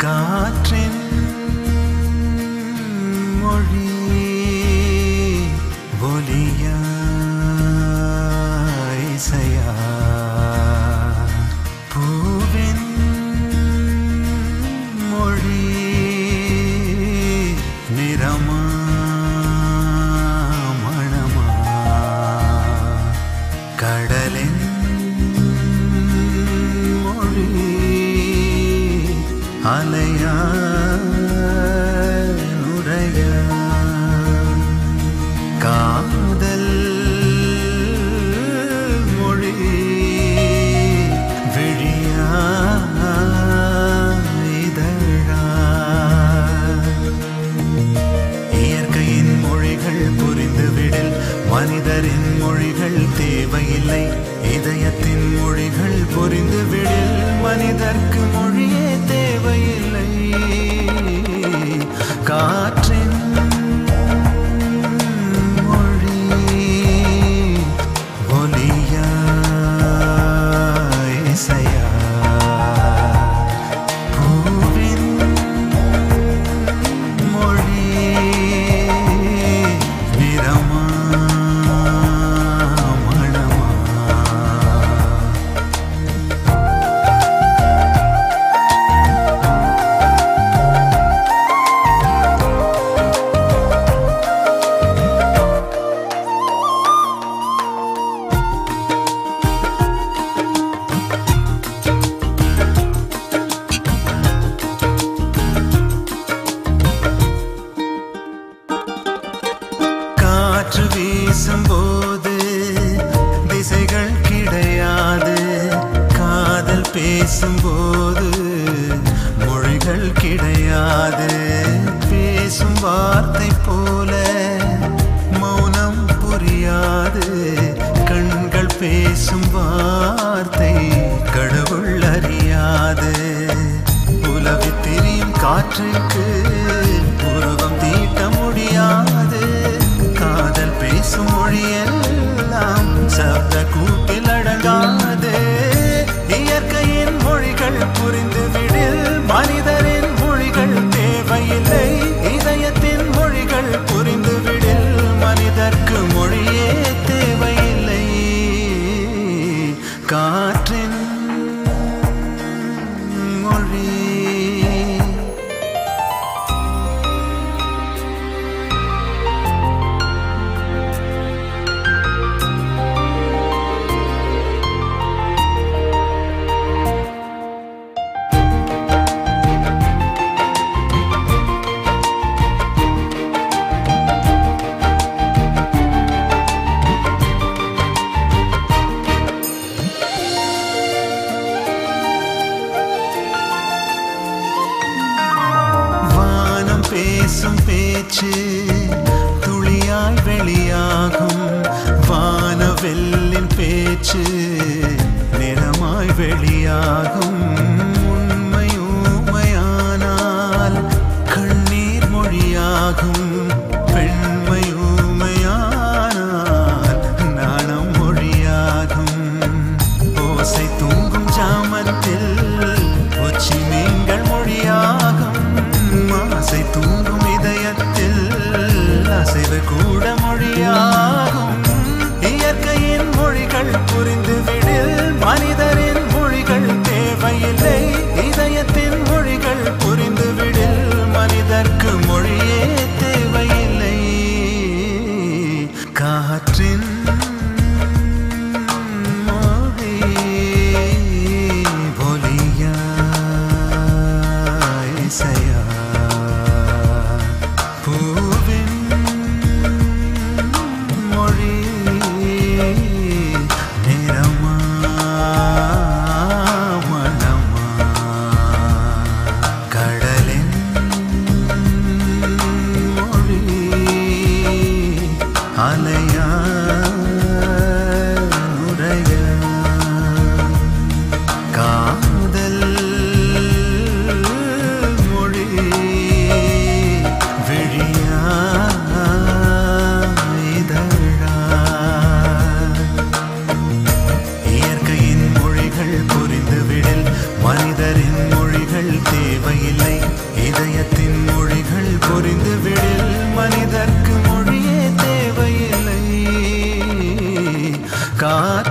காற்றின் மொழி ஒலியா இசையா பூவின் மொழி நிறமா மணமா கடலின் மொழி அலையா நுரையா காதல் மொழி விழியா இதழா இயற்கையின் மொழிகள் புரிந்துவிடில் மனிதரின் மொழிகள் தேவையில்லை இதயத்தின் மொழிகள் புரிந்துவிடில் மனிதர்க்கு மொழியே தேவையில்லை காற்றின் மொழி ஒலியா இசையா பூவின் மொழி நிறமா மணமா காற்று வீசும்போது திசைகள் கிடையாது காதல் பேசும்போது மொழிகள் கிடையாது பேசும் வார்த்தை போல மௌனம் புரியாது கண்கள் பேசும் வார்த்தை கடவுள் அறியாது உலவி திரியும் காற்றுக்கு உருவம் தீட்ட முடியாது காதல் பேசும் மொழியெல்லாம் சப்த கூட்டில் அடங்காது இயற்கையின் மொழிகள் புரிந்துவிடில் மனிதரின் மொழிகள் தேவையில்லை இதயத்தின் மொழிகள் புரிந்துவிடில் மனிதர்க்கு மொழியே தேவையில்லை காற்றின் மொழி வானம் பேசும் பேச்சு துளியாய் வெளியாகும் வானவெல்லின் பேச்சு நிறமாய் வெளியாகும் உண்மை ஊமையானால் கண்ணீர் மொழியாகும் பெண்மை ஊமையானால் நாணம் மொழியாகும் ஓசை தூங்கும் ஜாமத்தில் உச்சி மீன்கள் மொழியாகும் ஆசை தூங்கும் இதயத்தில் அசைவு கூட மொழியாகும் இயற்கையின் மொழிகள் புரிந்துவிடில் மனிதரின் மொழிகள் தேவையில்லை இதயத்தின் மொழிகள் புரிந்துவிடில் மனிதர்க்கு மொழியே தேவையில்லை காற்றின் மொழி ஒலியா இசையா பூவின் மொழி நிறமா மனமா கடலின் மொழி அலையா நுரையா காதல் மொழி காற்று